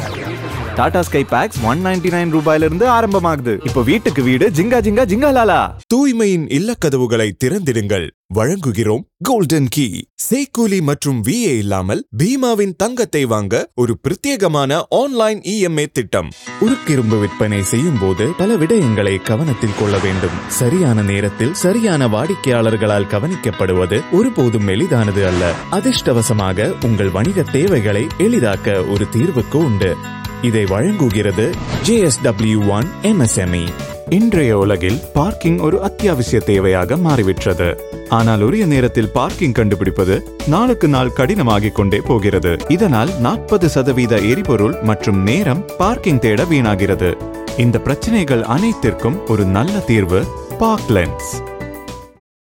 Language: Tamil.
Tata Sky packs one ninety nine ரூபாயிலிருந்து ஆரம்பமாகுது இப்போ வீட்டுக்கு வீடு ஜிங்கா ஜிங்கா ஜிங்காலாலா தூய்மையின் இல்லக்கதவுகளை திறந்திடுங்கள் வழங்குகிறோம் கோல்டன் கீ சேக்கூலி மற்றும் விஏ இல்லாமல் பீமாவின் தங்கத்தை வாங்க ஒரு பிரத்யேகமான ஆன்லைன் இஎம்ஏ திட்டம் உருக்கிரும்பு விற்பனை செய்யும் போது பல விடயங்களை கவனத்தில் கொள்ள வேண்டும் சரியான நேரத்தில் சரியான வாடிக்கையாளர்களால் கவனிக்கப்படுவது ஒருபோதும் எளிதானது அல்ல அதிர்ஷ்டவசமாக உங்கள் வணிக தேவைகளை எளிதாக்க ஒரு தீர்வுக்கு உண்டு இதை வழங்குகிறது ஜேஎஸ்டபிள்யூ ஒன் எம்எஸ்எம்இ இன்றைய உலகில் பார்க்கிங் ஒரு அத்தியாவசிய தேவையாக மாறிவிட்டது ஆனால் உரிய நேரத்தில் பார்க்கிங் கண்டுபிடிப்பது நாளுக்கு நாள் கடினமாகிக் கொண்டே போகிறது இதனால் நாற்பது சதவீத எரிபொருள் மற்றும் நேரம் பார்க்கிங் தேட வீணாகிறது இந்த பிரச்சனைகள் அனைத்திற்கும் ஒரு நல்ல தீர்வு பார்க் லென்ஸ்